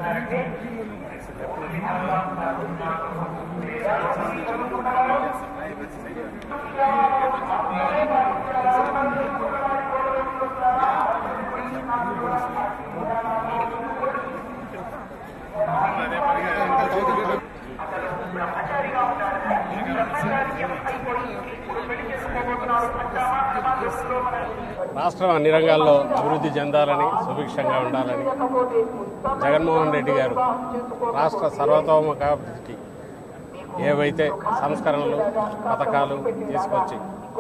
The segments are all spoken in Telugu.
రాష్ట్రం అన్ని రంగాల్లో అభివృద్ధి చెందాలని సుభిక్షంగా ఉండాలని జగన్మోహన్ రెడ్డి గారు రాష్ట్ర సర్వతోముఖాభివృద్ధికి ఏవైతే సంస్కరణలు పథకాలు తీసుకొచ్చి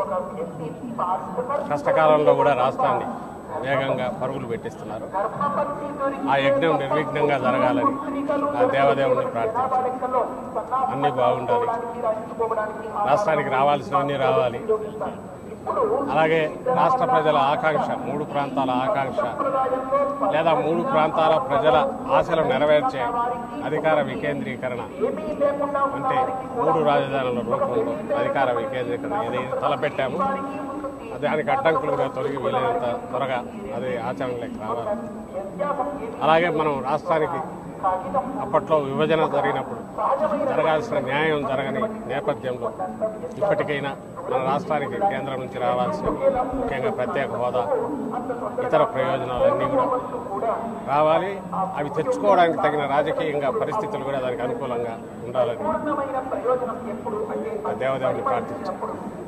కష్టకాలంలో కూడా రాష్ట్రాన్ని వేగంగా పరుగులు పెట్టిస్తున్నారు ఆ యజ్ఞం నిర్విఘ్నంగా జరగాలని ఆ దేవదేవుని ప్రార్థించారు అన్నీ బాగుండాలి రాష్ట్రానికి రావాల్సినవన్నీ రావాలి అలాగే రాష్ట్ర ప్రజల ఆకాంక్ష మూడు ప్రాంతాల ఆకాంక్ష లేదా మూడు ప్రాంతాల ప్రజల ఆశలు నెరవేర్చే అధికార వికేంద్రీకరణ అంటే మూడు రాజధానుల రూపంలో అధికార వికేంద్రీకరణ ఏదైతే తలపెట్టామో దానికి అడ్డంకులు కూడా తొలగి వీలైనంత త్వరగా అది ఆచరణలోకి రావాలి అలాగే మనం రాష్ట్రానికి అప్పట్లో విభజన జరిగినప్పుడు జరగాల్సిన న్యాయం జరగని నేపథ్యంలో ఇప్పటికైనా మన రాష్ట్రానికి కేంద్రం నుంచి రావాల్సిన ముఖ్యంగా ప్రత్యేక హోదా ఇతర ప్రయోజనాలన్నీ కూడా రావాలి అవి తెచ్చుకోవడానికి తగిన రాజకీయంగా పరిస్థితులు కూడా దానికి అనుకూలంగా ఉండాలని ఆ దేవదేవుని ప్రార్థించారు